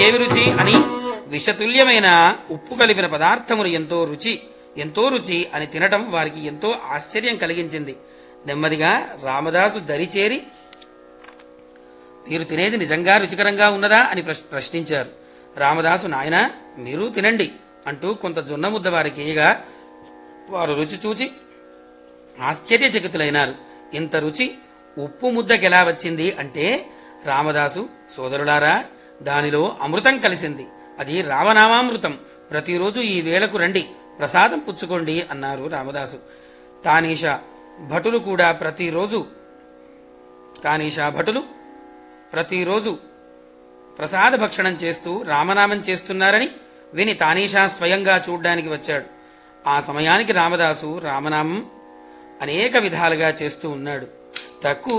ఏమి రుచి అని విషతుల్యమైన ఉప్పు కలిపిన పదార్థములు ఎంతో రుచి ఎంతో రుచి అని తినటం వారికి ఎంతో ఆశ్చర్యం కలిగించింది నెమ్మదిగా రామదాసు దరిచేరి మీరు తినేది నిజంగా రుచికరంగా ఉన్నదా అని ప్రశ్- ప్రశ్నించారు రామదాసు నాయన మీరు తినండి అంటూ కొంత జొన్న ముద్ద వారికి ఇయ్యగా వారు రుచి చూచి ఆశ్చర్యచకితులైనారు ఇంత రుచి ఉప్పు ముద్దకెలా వచ్చింది అంటే రామదాసు సోదరులారా దానిలో అమృతం కలిసింది అది రామనామామృతం ప్రతిరోజు ఈ వేళకు రండి ప్రసాదం పుచ్చుకోండి అన్నారు రామదాసు తానీష భటులు కూడా ప్రతిరోజు కానీషా భటులు ప్రతిరోజు ప్రసాద భక్షణం చేస్తూ రామనామం చేస్తున్నారని విని తానీషా స్వయంగా చూడ్డానికి వచ్చాడు ఆ సమయానికి రామదాసు రామనామం అనేక విధాలుగా చేస్తూ ఉన్నాడు తక్కువ